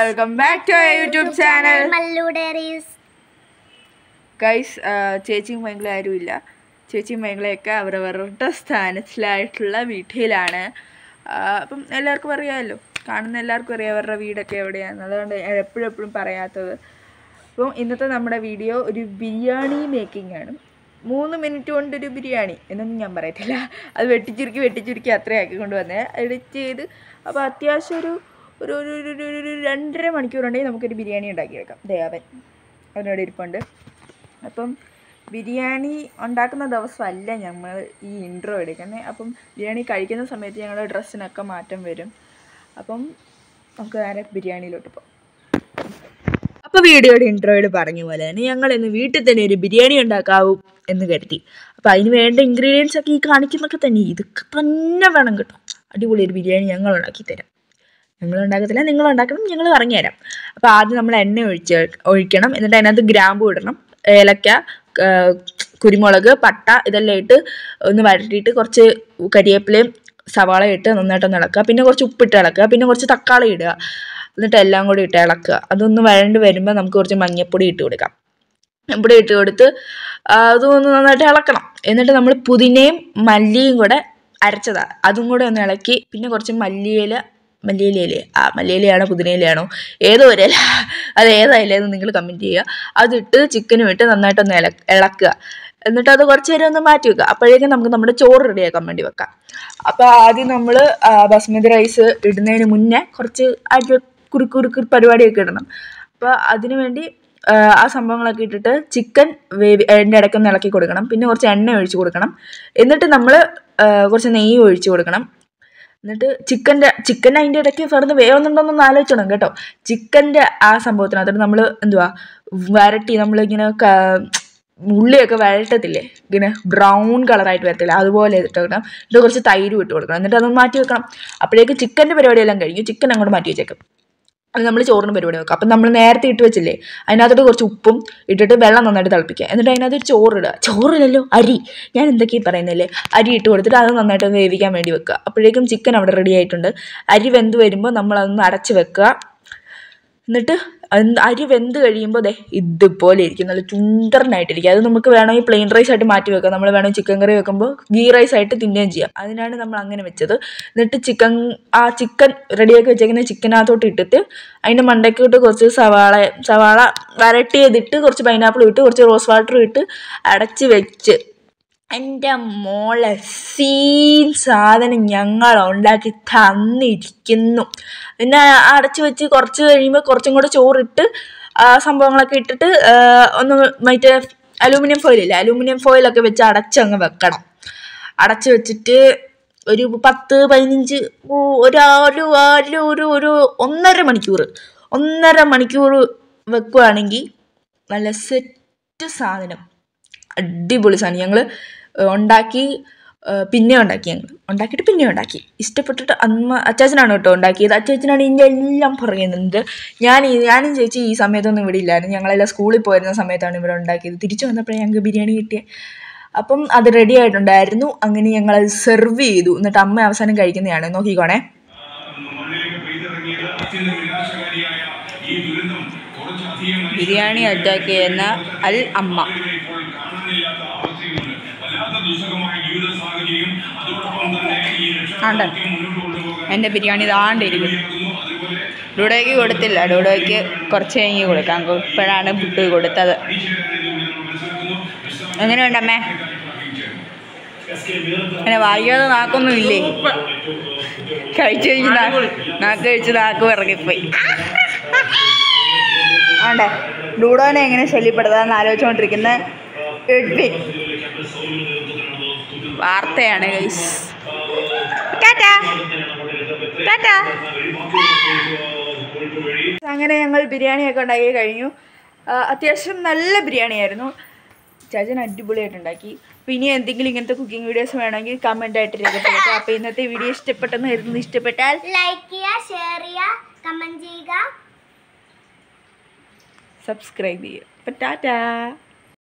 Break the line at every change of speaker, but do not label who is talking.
welcome back to YouTube channel
Mallu diaries
guys ചേച്ചിയും മംഗളും ആരുമില്ല ചേച്ചിയും മംഗളയൊക്കെ അവരവരുടെ സ്ഥാനത്തിലായിട്ടുള്ള വീട്ടിലാണ് ആ, അപ്പം എല്ലാവർക്കും അറിയാമല്ലോ കാണുന്ന എല്ലാവർക്കും അറിയാം അവരുടെ വീടൊക്കെ എവിടെയാണ് അതുകൊണ്ട് എപ്പോഴും എപ്പോഴും പറയാത്തത് അപ്പം ഇന്നത്തെ നമ്മുടെ വീഡിയോ ഒരു ബിരിയാണി മേക്കിംഗ് ആണ് മൂന്ന് മിനിറ്റ് കൊണ്ടൊരു ബിരിയാണി എന്നൊന്നും ഞാൻ പറയത്തില്ല അത് വെട്ടിച്ചുരുക്കി വെട്ടിച്ചുരുക്കി അത്രയാക്കി കൊണ്ടുവന്നേ എഡിറ്റ് ചെയ്ത് അപ്പോൾ അത്യാവശ്യം ഒരു ഒരു ഒരു ഒരു- ഒരു- ഒരു- ഒരു രണ്ടര മണിക്കൂറുണ്ടെങ്കിൽ നമുക്കൊരു ബിരിയാണി ഉണ്ടാക്കിയെടുക്കാം ദേവൻ അവനോട് ഇരിപ്പുണ്ട് അപ്പം ബിരിയാണി ഉണ്ടാക്കുന്ന ദിവസമല്ല ഞങ്ങൾ ഈ ഇൻട്രോ എടുക്കുന്നത് അപ്പം ബിരിയാണി കഴിക്കുന്ന സമയത്ത് ഞങ്ങളുടെ ഡ്രസ്സിനൊക്കെ മാറ്റം വരും അപ്പം നമുക്ക് നേരെ ബിരിയാണിയിലോട്ട് പോകാം അപ്പോൾ വീഡിയോയുടെ ഇൻട്രോയിൽ പറഞ്ഞ പോലെ തന്നെ ഞങ്ങൾ ഇന്ന് വീട്ടിൽ തന്നെ ഒരു ബിരിയാണി ഉണ്ടാക്കാവൂ എന്ന് കരുതി അപ്പോൾ അതിന് വേണ്ട ഇൻഗ്രീഡിയൻസ് ഒക്കെ ഈ കാണിക്കുന്നൊക്കെ തന്നെ ഇതൊക്കെ തന്നെ വേണം കേട്ടോ അടിപൊളി ഒരു ബിരിയാണി ഞങ്ങൾ ഉണ്ടാക്കി തരാം ഞങ്ങൾ ഉണ്ടാക്കത്തില്ല നിങ്ങൾ ഉണ്ടാക്കണം ഞങ്ങൾ പറഞ്ഞുതരാം അപ്പോൾ ആദ്യം നമ്മൾ എണ്ണ ഒഴിച്ച് ഒഴിക്കണം എന്നിട്ട് അതിനകത്ത് ഗ്രാമ്പു ഇടണം ഏലക്ക ആ, കുരുമുളക് പട്ട ഇതെല്ലാം ഇട്ട് ഒന്ന് വരട്ടിയിട്ട് കുറച്ച് കരിവേപ്പിലയും സവാള ഇട്ട് നന്നായിട്ടൊന്ന് ഇളക്കുക പിന്നെ കുറച്ച് ഉപ്പിട്ട് ഇളക്കുക പിന്നെ കുറച്ച് തക്കാളി ഇടുക എന്നിട്ട് എല്ലാം കൂടി ഇട്ട് ഇളക്കുക അതൊന്ന് വഴണ്ട് വരുമ്പോൾ നമുക്ക് കുറച്ച് മഞ്ഞൾപ്പൊടി ഇട്ട് കൊടുക്കാം ഇവിടെ ഇട്ട് കൊടുത്ത് ആ, അതൊന്ന് നന്നായിട്ട് ഇളക്കണം എന്നിട്ട് നമ്മൾ പുതിനയും മല്ലിയും കൂടെ അരച്ചതാണ് അതും കൂടെ ഒന്ന് ഇളക്കി പിന്നെ കുറച്ച് മല്ലിയില മല്ലിയിലയിലേ ആ മല്ലിയിലയാണോ പുതിനയിലയാണോ ഏതോ ഒരു ഇല അത് ഏതായാലും എന്ന് നിങ്ങൾ കമൻറ്റ് ചെയ്യുക അതിട്ട് ചിക്കനും ഇട്ട് നന്നായിട്ടൊന്ന് ഇള ഇളക്കുക എന്നിട്ട് അത് കുറച്ച് നേരം ഒന്ന് മാറ്റി വെക്കുക അപ്പോഴേക്കും നമുക്ക് നമ്മുടെ ചോറ് റെഡിയാക്കാൻ വേണ്ടി വെക്കാം അപ്പോൾ ആദ്യം നമ്മൾ ബസ്മതി റൈസ് ഇടുന്നതിന് മുന്നേ കുറച്ച് അരി കുറുക്കുറുക്കു പരിപാടിയൊക്കെ ഇടണം അപ്പോൾ അതിനു വേണ്ടി ആ, ആ സംഭവങ്ങളൊക്കെ ഇട്ടിട്ട് ചിക്കൻ വേവി അതിൻ്റെ ഇടയ്ക്കൊന്ന് ഇളക്കി കൊടുക്കണം പിന്നെ കുറച്ച് എണ്ണ ഒഴിച്ച് കൊടുക്കണം എന്നിട്ട് നമ്മൾ കുറച്ച് നെയ്യ് ഒഴിച്ച് കൊടുക്കണം എന്നിട്ട് ചിക്കൻ്റെ ചിക്കൻ അതിൻ്റെ ഇടയ്ക്ക് വെറുതെ വേവുന്നുണ്ടോന്നൊന്ന് ആലോചിച്ചോണം കേട്ടോ ചിക്കൻ്റെ ആ സംഭവത്തിനകത്തോട്ട് നമ്മൾ എന്തുവാ വരട്ടി നമ്മളിങ്ങനെ ക- ഉള്ളിയൊക്കെ വഴറ്റത്തില്ലേ ഇങ്ങനെ ബ്രൗൺ കളറായിട്ട് വരത്തില്ല അതുപോലെ ഇട്ട് കൊടുക്കണം എന്നിട്ട് കുറച്ച് തൈരും ഇട്ട് കൊടുക്കണം എന്നിട്ട് അതൊന്ന് മാറ്റി വെക്കണം അപ്പോഴേക്ക് ചിക്കൻ്റെ പരിപാടിയെല്ലാം കഴിഞ്ഞു ചിക്കൻ അങ്ങോട്ട് മാറ്റി വെച്ചേക്കും അത് നമ്മൾ ചോറിന് പരിപാടി വെക്കും അപ്പം നമ്മൾ നേരത്തെ ഇട്ട് വെച്ചില്ലേ അതിനകത്തോട്ട് കുറച്ച് ഉപ്പും ഇട്ടിട്ട് വെള്ളം നന്നായിട്ട് തിളപ്പിക്കുക എന്നിട്ട് അതിനകത്ത് ഒരു ചോറിടുക ചോറിലല്ലോ അരി ഞാൻ എന്തൊക്കെയാണ് പറയുന്നില്ലേ അരി ഇട്ട് കൊടുത്തിട്ട് അത് നന്നായിട്ട് വേവിക്കാൻ വേണ്ടി വെക്കുക അപ്പോഴേക്കും ചിക്കൻ അവിടെ റെഡി ആയിട്ടുണ്ട് അരി വെന്ത് വരുമ്പോൾ നമ്മൾ അതൊന്ന് അടച്ച് വെക്കുക എന്നിട്ട് അത് അരി വെന്ത് കഴിയുമ്പോൾ ദേ ഇതുപോലെ ഇരിക്കും നല്ല ചുണ്ടറിനായിട്ടിരിക്കും അത് നമുക്ക് വേണമെങ്കിൽ പ്ലെയിൻ റൈസ് ആയിട്ട് മാറ്റി വെക്കാം നമ്മൾ വേണമെങ്കിൽ ചിക്കൻ കറി വെക്കുമ്പോൾ ഗീ റൈസ് ആയിട്ട് തിന്നുകയും ചെയ്യാം അതിനാണ് നമ്മൾ അങ്ങനെ വെച്ചത് എന്നിട്ട് ചിക്കൻ ആ ചിക്കൻ റെഡിയാക്കി വെച്ചേക്കുന്ന ചിക്കനകത്തോട്ട് ഇട്ടിട്ട് അതിൻ്റെ മണ്ടയ്ക്കോട്ട് കുറച്ച് സവാള സവാള വരട്ടിയതിട്ട് കുറച്ച് പൈനാപ്പിൾ ഇട്ട് കുറച്ച് റോസ് വാട്ടർ ഇട്ട് അടച്ച് വെച്ച് എൻ്റെ മോളെ സീൻ സാധനം ഞങ്ങൾ ഉണ്ടാക്കി തന്നിരിക്കുന്നു പിന്നെ അടച്ചു വെച്ച് കുറച്ച് കഴിയുമ്പോൾ കുറച്ചും കൂടെ ചോറിട്ട് ആ സംഭവങ്ങളൊക്കെ ഇട്ടിട്ട് ആ, ഒന്ന് മറ്റേ അലൂമിനിയം ഫോയിലില്ലേ അലൂമിനിയം ഫോയിലൊക്കെ വെച്ച് അടച്ചങ്ങ് വെക്കണം അടച്ചു വെച്ചിട്ട് ഒരു പത്ത് പതിനഞ്ച് ഓ- ഒരു ഒരു ഒരു ഒരു ഒരു ഒന്നര മണിക്കൂർ ഒന്നര മണിക്കൂർ വെക്കുവാണെങ്കിൽ നല്ല സെറ്റ് സാധനം അടിപൊളി സാധനം ഞങ്ങൾ ഉണ്ടാക്കി ആ, പിന്നെ ഉണ്ടാക്കി ഞങ്ങൾ ഉണ്ടാക്കിയിട്ട് പിന്നെ ഉണ്ടാക്കി ഇഷ്ടപ്പെട്ടിട്ട് അമ്മ അച്ചാച്ചനാണ് കേട്ടോ ഉണ്ടാക്കിയത് അച്ചാച്ചനാണ് ഇതിൻ്റെ എല്ലാം പറയുന്നത് ഞാൻ ഈ- ഞാനും ചേച്ചി ഈ സമയത്തൊന്നും ഇവിടെ ഇല്ലായിരുന്നു ഞങ്ങളെല്ലാം സ്കൂളിൽ പോയിരുന്ന സമയത്താണ് ഇവിടെ ഉണ്ടാക്കിയത് തിരിച്ചു വന്നപ്പോഴേ ഞങ്ങൾക്ക് ബിരിയാണി കിട്ടിയത് അപ്പം അത് റെഡി ആയിട്ടുണ്ടായിരുന്നു അങ്ങനെ ഞങ്ങൾ അത് സെർവ് ചെയ്തു എന്നിട്ട് അമ്മ അവസാനം കഴിക്കുന്നതാണ് നോക്കിക്കോണേ ബിരിയാണി അറ്റാക്ക് ചെയ്യുന്ന അൽ അമ്മ ആണ്ട് എൻ്റെ ബിരിയാണി ഇതാണ്ടിരിക്കും ഡൂഡോയ്ക്ക് കൊടുത്തില്ല ഡൂഡോയ്ക്ക് കുറച്ച് കഴിഞ്ഞ് കൊടുക്കാം ഇപ്പോഴാണ് ഫുഡ് കൊടുത്തത് എങ്ങനെയുണ്ടമ്മേ അങ്ങനെ വായിക്കാതെ നാക്കൊന്നും ഇല്ലേ കഴിച്ചു കഴിഞ്ഞ് നാക്ക് നാക്ക് കഴിച്ച് നാക്ക് ഇറങ്ങിപ്പോയി ആണ്ടെ ഡൂഡോനെ എങ്ങനെ ശല്യപ്പെടുത്താന്ന് ആലോചിച്ചുകൊണ്ടിരിക്കുന്ന എഡ്വിൻ വാർത്തയാണ് ഗൈസ് ടാറ്റാ ടാറ്റാ അങ്ങനെ ഞങ്ങൾ ബിരിയാണിയൊക്കെ ഉണ്ടാക്കി കഴിഞ്ഞു ആ, അത്യാവശ്യം നല്ല ബിരിയാണിയായിരുന്നു ചാച്ചൻ അടിപൊളിയായിട്ട് ഉണ്ടാക്കി അപ്പോൾ ഇനി എന്തെങ്കിലും ഇങ്ങനത്തെ കുക്കിംഗ് വീഡിയോസ് വേണമെങ്കിൽ കമൻ്റ് ആയിട്ട് രേഖപ്പെടുത്തുക അപ്പോൾ ഇന്നത്തെ വീഡിയോ ഇഷ്ടപ്പെട്ടെന്ന് കരുതുന്നു ഇഷ്ടപ്പെട്ടാൽ
ലൈക്ക് ചെയ്യുക ഷെയർ ചെയ്യുക കമന്റ് ചെയ്യുക
സബ്സ്ക്രൈബ് ചെയ്യുക അപ്പോൾ ടാറ്റാ